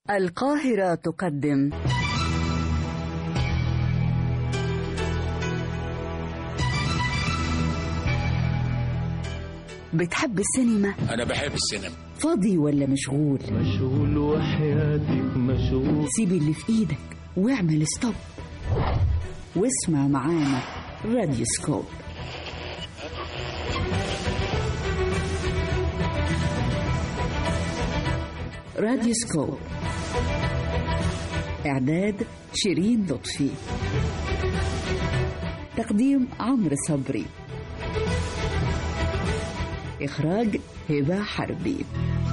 القاهرة تقدم بتحب السينما؟ أنا بحب السينما فاضي ولا مشغول؟ مشغول وحياتك مشغول سيب اللي في ايدك واعمل ستوب واسمع معانا راديو سكوب راديو سكوب إعداد شيرين لطفي تقديم عمرو صبري إخراج هبة حربي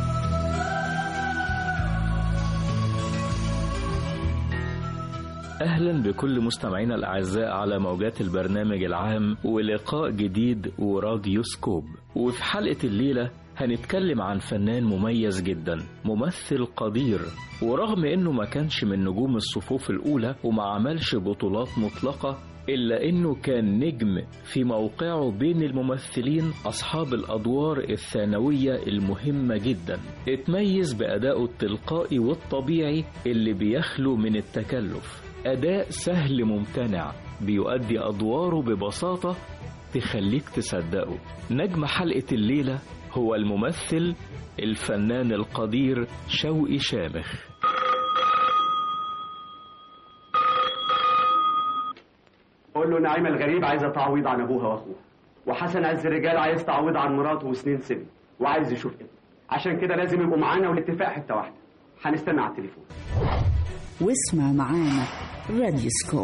أهلا بكل مستمعينا الأعزاء على موجات البرنامج العام ولقاء جديد وراديو سكوب وفي حلقة الليلة هنتكلم عن فنان مميز جدا ممثل قدير ورغم انه ما كانش من نجوم الصفوف الاولى وما عملش بطولات مطلقة إلا إنه كان نجم في موقعه بين الممثلين أصحاب الأدوار الثانوية المهمة جدا اتميز بأدائه التلقائي والطبيعي اللي بيخلو من التكلف أداء سهل ممتنع بيؤدي أدواره ببساطة تخليك تصدقه نجم حلقة الليلة هو الممثل الفنان القدير شوقي شامخ قول له نعيمة الغريب عايزة تعويض عن أبوها وأخوها وحسن عز الرجال عايز تعويض عن مراته وسنين سجن وعايز يشوف ابنه عشان كده لازم يبقوا معانا والاتفاق حتة واحدة هنستنى على التليفون واسمع معانا راديو سكوب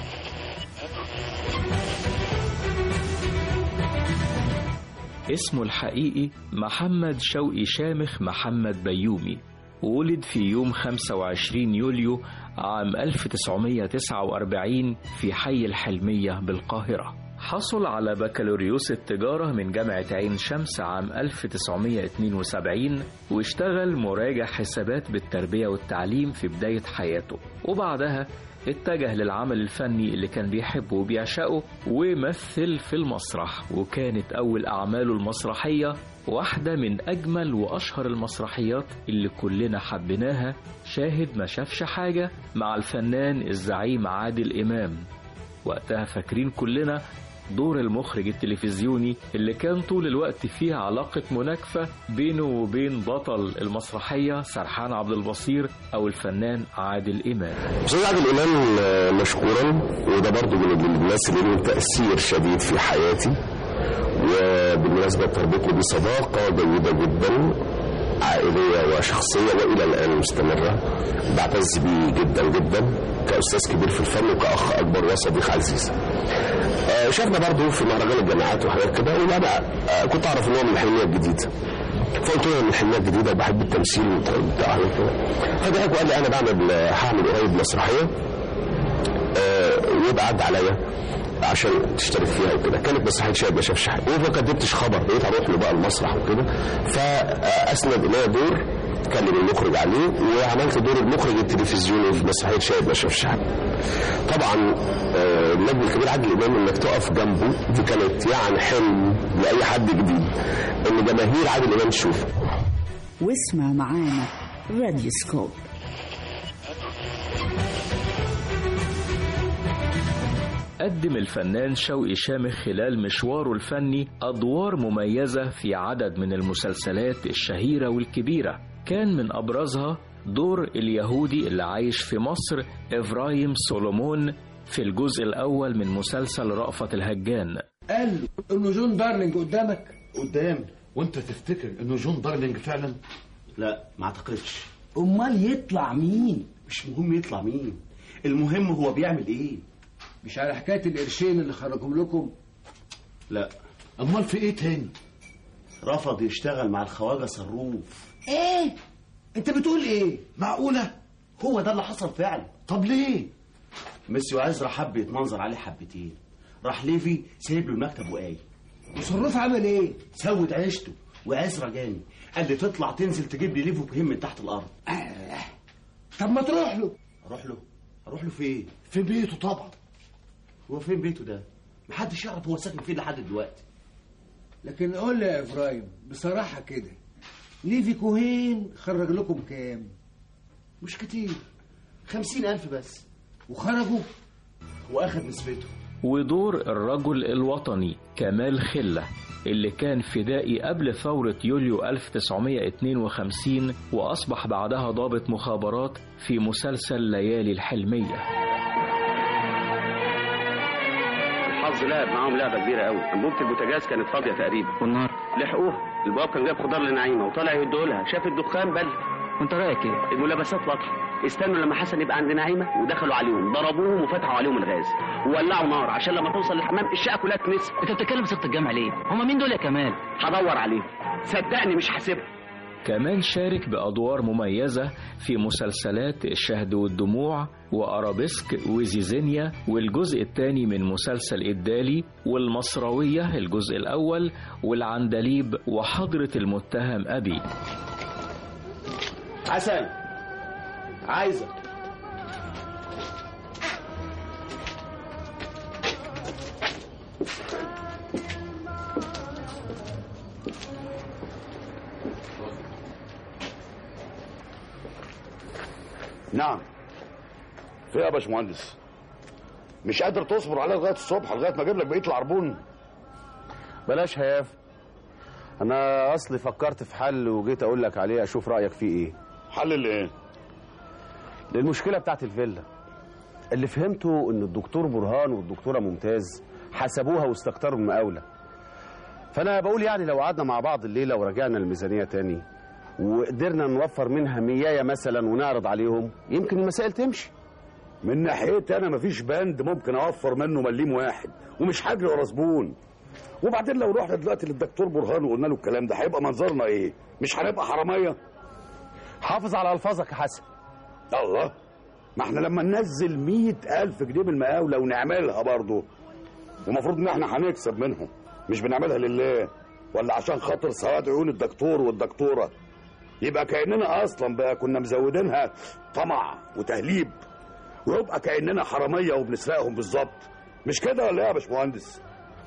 اسمه الحقيقي محمد شوقي شامخ محمد بيومي ولد في يوم 25 يوليو عام 1949 في حي الحلمية بالقاهرة حصل على بكالوريوس التجارة من جامعة عين شمس عام 1972 واشتغل مراجع حسابات بالتربية والتعليم في بداية حياته وبعدها اتجه للعمل الفني اللي كان بيحبه وبيعشقه ومثل في المسرح وكانت أول أعماله المسرحية واحدة من أجمل وأشهر المسرحيات اللي كلنا حبيناها شاهد ما شافش حاجة مع الفنان الزعيم عادل إمام وقتها فاكرين كلنا دور المخرج التلفزيوني اللي كان طول الوقت فيه علاقة مناكفة بينه وبين بطل المسرحية سرحان عبد البصير أو الفنان عادل إمام أستاذ عادل إمام آه، مشكورا وده برضو من الناس اللي لهم تأثير شديد في حياتي وبالمناسبة تربطني بصداقة جيدة جدا عائلية وشخصية وإلى الآن مستمرة بعتز بيه جدا جدا كأستاذ كبير في الفن وكأخ أكبر وصديق عزيز آه، شافنا برضو في مهرجان الجامعات وحاجات كده وأنا آه، كنت أعرف إن هو من الحلمية الجديدة فقلت له أنا من الحلمية الجديدة وبحب التمثيل بتاع كده فضحك وقال لي أنا بعمل آه، هعمل قريب مسرحية آه، ويبقى عدى عليا عشان تشترك فيها وكده كانت مسرحيه شاب ما شافش حاجه وما كدبتش خبر بقيت اروح له بقى المسرح وكده فاسند الي دور كلم المخرج عليه وعملت دور المخرج التلفزيوني في مسرحيه شاب ما شافش حاجه طبعا آه، النجم الكبير عادل امام انك تقف جنبه دي كانت يعني حلم لاي حد جديد ان جماهير عادل امام تشوفه واسمع معانا راديو سكوب قدم الفنان شوقي شامخ خلال مشواره الفني أدوار مميزة في عدد من المسلسلات الشهيرة والكبيرة كان من أبرزها دور اليهودي اللي عايش في مصر إبراهيم سولومون في الجزء الأول من مسلسل رأفت الهجان قال له انه جون دارلينج قدامك قدام وانت تفتكر انه جون دارلينج فعلا لا ما اعتقدش امال يطلع مين مش مهم يطلع مين المهم هو بيعمل ايه مش على حكايه القرشين اللي خرجهم لكم لا امال في ايه تاني رفض يشتغل مع الخواجه صروف ايه انت بتقول ايه معقوله هو ده اللي حصل فعلا طب ليه ميسيو عزرا حب يتمنظر عليه حبتين راح ليفي سايب له المكتب وقايم وصروف عمل ايه سود عيشته وعزرا جاني قال لي تطلع تنزل تجيب لي ليفو كهيم من تحت الارض طب ما تروح له اروح له اروح له فين في بيته طبعا هو فين بيته ده محدش يعرف هو ساكن فين لحد دلوقتي لكن قول لي يا ابراهيم بصراحه كده ليفي كوهين خرج لكم كام مش كتير خمسين ألف بس وخرجوا وأخد نسبته ودور الرجل الوطني كمال خلة اللي كان فدائي قبل ثورة يوليو 1952 وأصبح بعدها ضابط مخابرات في مسلسل ليالي الحلمية الحظ لعب معاهم لعبه كبيره قوي انبوبه البوتاجاز كانت فاضيه تقريبا والنار لحقوها البواب كان جايب خضار لنعيمه وطالع يدولها شاف الدخان بل وانت رايك ايه؟ الملابسات واضحه استنوا لما حسن يبقى عند نعيمه ودخلوا عليهم ضربوهم وفتحوا عليهم الغاز وولعوا نار عشان لما توصل للحمام الشقه كلها تنسف انت بتتكلم ست الجامعه ليه؟ هما مين دول يا كمال؟ هدور عليهم صدقني مش هسيبهم كمان شارك بأدوار مميزة في مسلسلات الشهد والدموع وأرابيسك وزيزينيا والجزء الثاني من مسلسل الدالي والمصروية الجزء الأول والعندليب وحضرة المتهم أبي حسن عايزك نعم في إيه يا باشمهندس مش قادر تصبر عليا لغايه الصبح لغايه ما اجيب لك بقيه العربون بلاش هياف انا اصلي فكرت في حل وجيت اقول لك عليه اشوف رايك فيه ايه حل الايه للمشكله بتاعت الفيلا اللي فهمته ان الدكتور برهان والدكتوره ممتاز حسبوها واستكتروا المقاوله فانا بقول يعني لو قعدنا مع بعض الليله ورجعنا الميزانيه تاني وقدرنا نوفر منها ميايه مثلا ونعرض عليهم يمكن المسائل تمشي من ناحيتي انا مفيش بند ممكن اوفر منه مليم واحد ومش هجري ورا زبون وبعدين لو رحنا دلوقتي للدكتور برهان وقلنا له الكلام ده هيبقى منظرنا ايه مش هنبقى حراميه حافظ على الفاظك يا حسن الله ما احنا لما ننزل مئة ألف جنيه من المقاولة ونعملها برضه ومفروض ان احنا هنكسب منهم مش بنعملها لله ولا عشان خاطر سواد عيون الدكتور والدكتورة يبقى كأننا أصلا بقى كنا مزودينها طمع وتهليب ويبقى كأننا حرامية وبنسرقهم بالظبط مش كده ولا ايه يا باشمهندس؟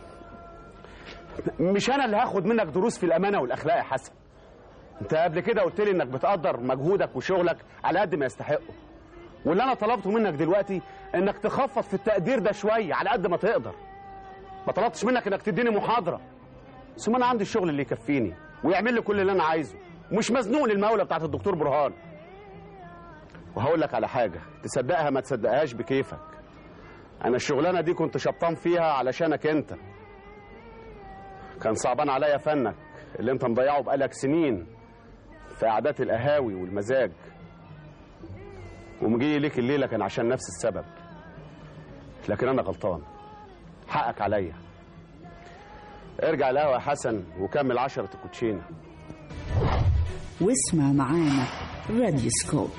مش انا اللي هاخد منك دروس في الامانه والاخلاق يا حسن انت قبل كده قلت لي انك بتقدر مجهودك وشغلك على قد ما يستحقه واللي انا طلبته منك دلوقتي انك تخفض في التقدير ده شويه على قد ما تقدر ما طلبتش منك انك تديني محاضره ثم انا عندي الشغل اللي يكفيني ويعمل لي كل اللي انا عايزه ومش مزنوق للمولى بتاعت الدكتور برهان وهقول لك على حاجه تصدقها ما تصدقهاش بكيفك انا الشغلانه دي كنت شبطان فيها علشانك انت كان صعبان عليا فنك اللي انت مضيعه بقالك سنين في قعدات القهاوي والمزاج ومجي ليك الليله كان عشان نفس السبب لكن انا غلطان حقك عليا ارجع القهوه يا حسن وكمل عشرة الكوتشينه واسمع معانا راديو سكوب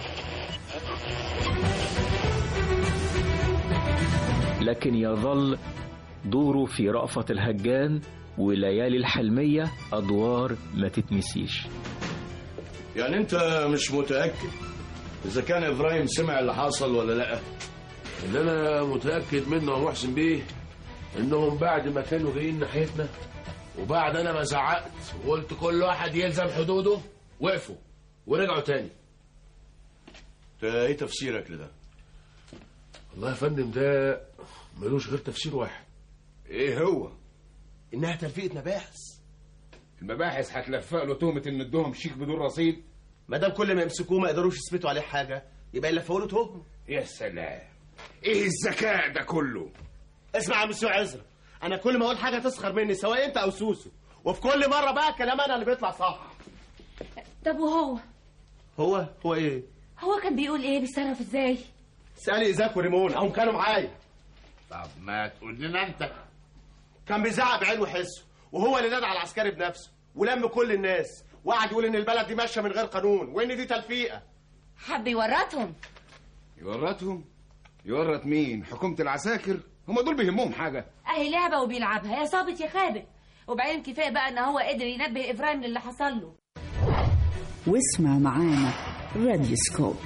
لكن يظل دوره في رأفة الهجان وليالي الحلمية أدوار ما تتنسيش يعني انت مش متاكد اذا كان ابراهيم سمع اللي حصل ولا لا اللي انا متاكد منه يا محسن بيه انهم بعد ما كانوا جايين ناحيتنا وبعد انا ما زعقت وقلت كل واحد يلزم حدوده وقفوا ورجعوا تاني انت ايه تفسيرك لده والله يا فندم ده ملوش غير تفسير واحد ايه هو انها تلفيقه مباحث المباحث هتلفق له تهمه ان ادوهم شيك بدون رصيد ما دام كل ما يمسكوه ما يقدروش يثبتوا عليه حاجه يبقى يلفقوا له تهمه يا سلام ايه الذكاء ده كله اسمع يا مسيو عزرا انا كل ما اقول حاجه تسخر مني سواء انت او سوسو وفي كل مره بقى كلام انا اللي بيطلع صح طب وهو هو هو ايه هو كان بيقول ايه بيتصرف ازاي سالي ايزاك وريمون هم كانوا معايا طب ما تقول لنا انت كان بيزعق بعين وحسه وهو اللي نادى على العسكري بنفسه ولم كل الناس وقعد يقول ان البلد دي ماشيه من غير قانون وان دي تلفيقه حب يورطهم يورطهم يورط مين حكومه العساكر هم دول بيهمهم حاجه اهي لعبه وبيلعبها يا صابت يا خابت وبعدين كفايه بقى ان هو قدر ينبه ابراهيم للي حصل له واسمع معانا راديو سكوب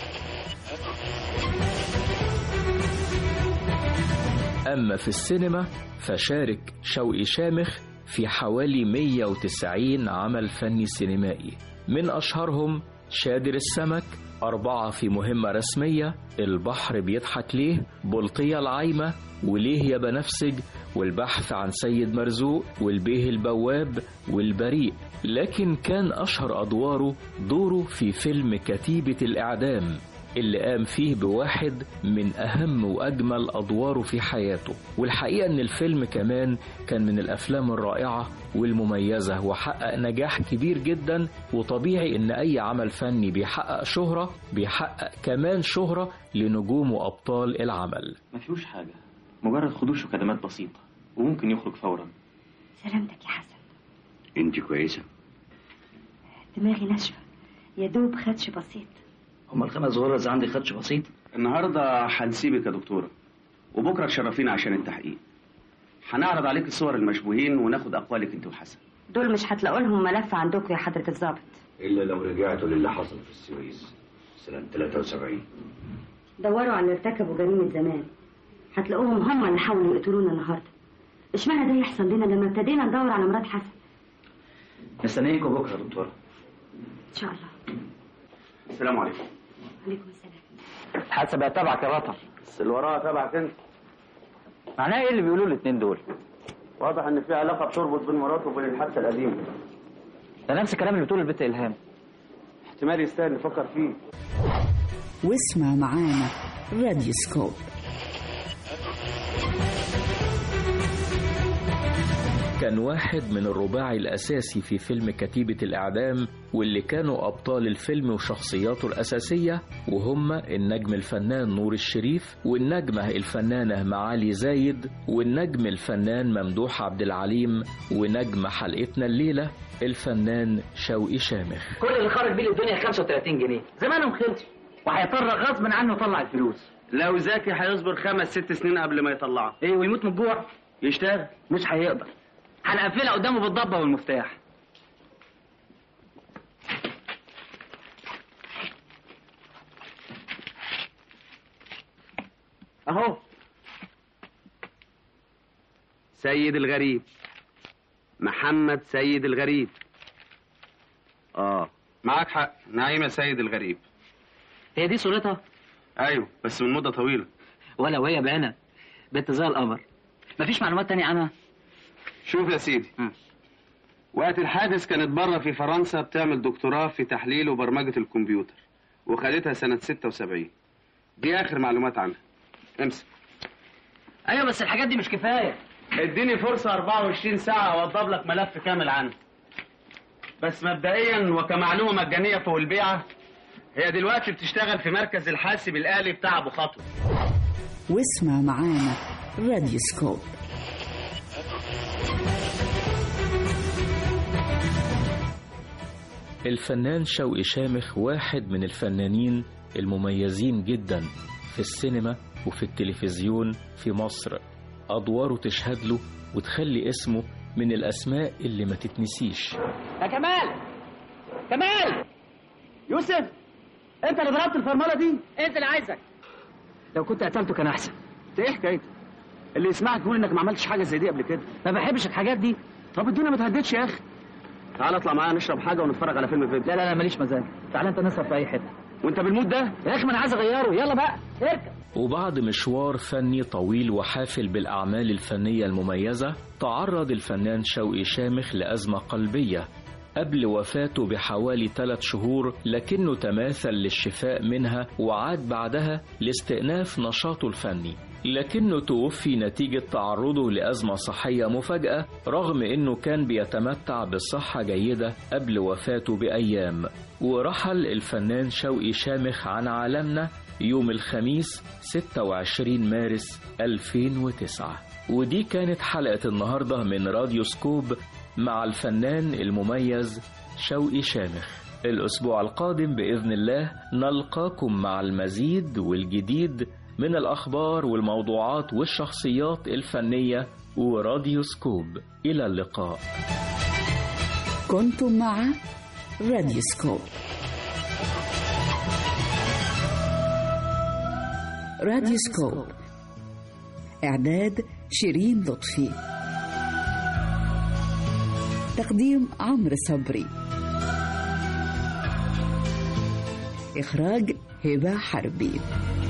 أما في السينما فشارك شوقي شامخ في حوالي 190 عمل فني سينمائي من أشهرهم شادر السمك أربعة في مهمة رسمية البحر بيضحك ليه بلطية العايمة وليه يا بنفسج والبحث عن سيد مرزوق والبيه البواب والبريء لكن كان أشهر أدواره دوره في فيلم كتيبة الإعدام اللي قام فيه بواحد من أهم وأجمل أدواره في حياته والحقيقة أن الفيلم كمان كان من الأفلام الرائعة والمميزة وحقق نجاح كبير جدا وطبيعي أن أي عمل فني بيحقق شهرة بيحقق كمان شهرة لنجوم وأبطال العمل ما فيهوش حاجة مجرد خدوش وكدمات بسيطة وممكن يخرج فورا سلامتك يا حسن انت كويسة دماغي ناشفة يا دوب خدش بسيط هما الخمس غرز عندي خدش بسيط النهارده هنسيبك يا دكتوره وبكره تشرفينا عشان التحقيق هنعرض عليك الصور المشبوهين وناخد اقوالك انت وحسن دول مش هتلاقوا لهم ملف عندكم يا حضرة الضابط إلا لو رجعتوا للي حصل في السويس سنة 73 دوروا على اللي ارتكبوا جريمة زمان هتلاقوهم هم اللي حاولوا يقتلونا النهارده اشمعنى ده يحصل لنا لما ابتدينا ندور على مرات حسن مستنيكوا بكرة يا دكتورة ان شاء الله السلام عليكم عليكم السلام الحادثة بقت تبعك يا بطل بس اللي وراها تبعك انت معناها ايه اللي بيقولوه الاتنين دول؟ واضح ان في علاقه بتربط بين مراته وبين الحادثه القديمه ده نفس الكلام اللي بتقوله البت إلهام احتمال يستاهل نفكر فيه واسمع معانا راديو سكوب كان واحد من الرباعي الأساسي في فيلم كتيبة الإعدام واللي كانوا أبطال الفيلم وشخصياته الأساسية وهم النجم الفنان نور الشريف والنجمة الفنانة معالي زايد والنجم الفنان ممدوح عبد العليم ونجم حلقتنا الليلة الفنان شوقي شامخ كل اللي خرج بيه الدنيا 35 جنيه زمانهم خلص وهيضطر غصب عنه يطلع الفلوس لو زكي هيصبر خمس ست سنين قبل ما يطلعها ايه ويموت من الجوع يشتغل مش هيقدر هنقفلها قدامه بالضبه والمفتاح اهو سيد الغريب محمد سيد الغريب اه معاك حق نعيمة سيد الغريب هي دي صورتها ايوه بس من مدة طويلة ولا وهي بعينها بنت زي القمر مفيش معلومات تانية عنها شوف يا سيدي وقت الحادث كانت بره في فرنسا بتعمل دكتوراه في تحليل وبرمجة الكمبيوتر وخدتها سنة 76 دي آخر معلومات عنها امسك ايوه بس الحاجات دي مش كفايه اديني فرصة 24 ساعة اوضب لك ملف كامل عنها بس مبدئيا وكمعلومة مجانية فوق البيعة هي دلوقتي بتشتغل في مركز الحاسب الآلي بتاع أبو خطوة واسمع معانا راديو سكوب الفنان شوقي شامخ واحد من الفنانين المميزين جدا في السينما وفي التلفزيون في مصر أدواره تشهد له وتخلي اسمه من الأسماء اللي ما تتنسيش يا كمال كمال يوسف انت اللي ضربت الفرمله دي انت اللي عايزك لو كنت قتلته كان احسن ايه حكايتك؟ اللي يسمعك يقول انك ما عملتش حاجة زي دي قبل كده ما بحبش الحاجات دي طب الدنيا ما تهدتش يا اخي تعال اطلع معايا نشرب حاجة ونتفرج على فيلم فيديو لا لا لا ماليش مزاج تعال انت نسهر في اي حته وانت بالمود ده يا اخي ما انا عايز اغيره يلا بقى اركب وبعد مشوار فني طويل وحافل بالأعمال الفنية المميزة تعرض الفنان شوقي شامخ لأزمة قلبية قبل وفاته بحوالي ثلاث شهور لكنه تماثل للشفاء منها وعاد بعدها لاستئناف نشاطه الفني لكنه توفي نتيجة تعرضه لأزمة صحية مفاجأة رغم أنه كان بيتمتع بصحة جيدة قبل وفاته بأيام ورحل الفنان شوقي شامخ عن عالمنا يوم الخميس 26 مارس 2009 ودي كانت حلقة النهاردة من راديو سكوب مع الفنان المميز شوقي شامخ الأسبوع القادم بإذن الله نلقاكم مع المزيد والجديد من الأخبار والموضوعات والشخصيات الفنية وراديو سكوب إلى اللقاء كنتم مع راديو سكوب راديو سكوب إعداد شيرين لطفي تقديم عمرو صبري إخراج هبة حربي